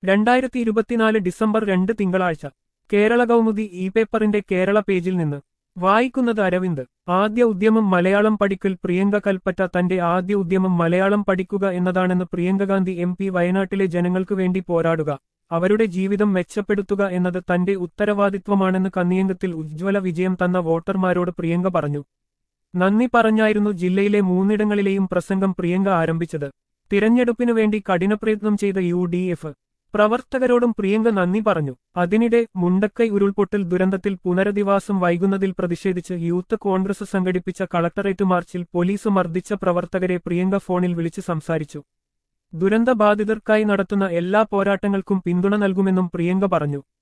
രണ്ടായിരത്തി ഇരുപത്തിനാല് ഡിസംബർ രണ്ട് തിങ്കളാഴ്ച കേരള കൗമുദി ഇ പേപ്പറിന്റെ കേരള പേജിൽ നിന്ന് വായിക്കുന്നത് അരവിന്ദ് ആദ്യ ഉദ്യമം മലയാളം പഠിക്കൽ പ്രിയങ്ക കൽപ്പറ്റ തന്റെ ആദ്യ ഉദ്യമം മലയാളം പഠിക്കുക എന്നതാണെന്ന് പ്രിയങ്ക ഗാന്ധി എം പി വയനാട്ടിലെ ജനങ്ങൾക്ക് വേണ്ടി പോരാടുക അവരുടെ ജീവിതം മെച്ചപ്പെടുത്തുക എന്നത് തന്റെ ഉത്തരവാദിത്വമാണെന്ന് കന്നിയങ്കത്തിൽ ഉജ്ജ്വല വിജയം തന്ന വോട്ടർമാരോട് പ്രിയങ്ക പറഞ്ഞു നന്ദി പറഞ്ഞായിരുന്നു ജില്ലയിലെ മൂന്നിടങ്ങളിലെയും പ്രസംഗം പ്രിയങ്ക ആരംഭിച്ചത് തിരഞ്ഞെടുപ്പിനു വേണ്ടി കഠിനപ്രയത്നം ചെയ്ത യു ഡി എഫ് പ്രവർത്തകരോടും പ്രിയങ്ക നന്ദി പറഞ്ഞു അതിനിടെ മുണ്ടക്കൈ ഉരുൾപൊട്ടൽ ദുരന്തത്തിൽ പുനരധിവാസം വൈകുന്നതിൽ പ്രതിഷേധിച്ച് യൂത്ത് കോൺഗ്രസ് സംഘടിപ്പിച്ച കളക്ടറേറ്റ് മാർച്ചിൽ പോലീസ് മർദ്ദിച്ച പ്രവർത്തകരെ പ്രിയങ്ക ഫോണിൽ വിളിച്ച് സംസാരിച്ചു ദുരന്തബാധിതർക്കായി നടത്തുന്ന എല്ലാ പോരാട്ടങ്ങൾക്കും പിന്തുണ നൽകുമെന്നും പ്രിയങ്ക പറഞ്ഞു